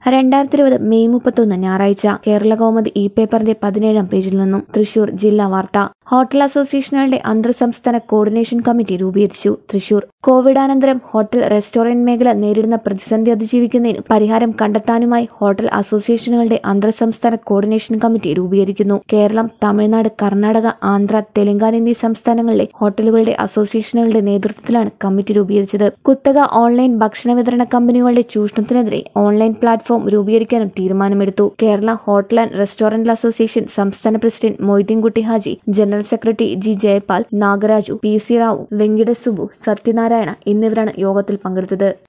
രണ്ടായിരത്തി ഇരുപത് മെയ് മുപ്പത്തൊന്ന് ഞായറാഴ്ച കേരള കൗമുദി ഇ പേപ്പറിന്റെ പതിനേഴാം പേജിൽ നിന്നും തൃശൂർ ജില്ലാ വാർത്ത ഹോട്ടൽ അസോസിയേഷനുകളുടെ അന്തർ സംസ്ഥാന കോർഡിനേഷൻ കമ്മിറ്റി രൂപീകരിച്ചു തൃശൂർ കോവിഡാനന്തരം ഹോട്ടൽ റെസ്റ്റോറന്റ് മേഖല നേരിടുന്ന പ്രതിസന്ധി അതിജീവിക്കുന്നതിന് പരിഹാരം കണ്ടെത്താനുമായി ഹോട്ടൽ അസോസിയേഷനുകളുടെ അന്തർ സംസ്ഥാന കോർഡിനേഷൻ കമ്മിറ്റി രൂപീകരിക്കുന്നു കേരളം തമിഴ്നാട് കർണാടക ആന്ധ്ര തെലങ്കാന എന്നീ സംസ്ഥാനങ്ങളിലെ ഹോട്ടലുകളുടെ അസോസിയേഷനുകളുടെ നേതൃത്വത്തിലാണ് കമ്മിറ്റി രൂപീകരിച്ചത് കുത്തക ഓൺലൈൻ ഭക്ഷണ വിതരണ കമ്പനികളുടെ ചൂഷണത്തിനെതിരെ ഓൺലൈൻ പ്ലാറ്റ്ഫോം രൂപീകരിക്കാനും തീരുമാനമെടുത്തു Kerala hotel and restaurant association സംസ്ഥാന president Moideenkutty Haji general secretary G Jayapal Nagaraju P C Rao Venkata Subbu Satyanarayana എന്നിവരാണ് യോഗത്തിൽ പങ്കെടുത്തത്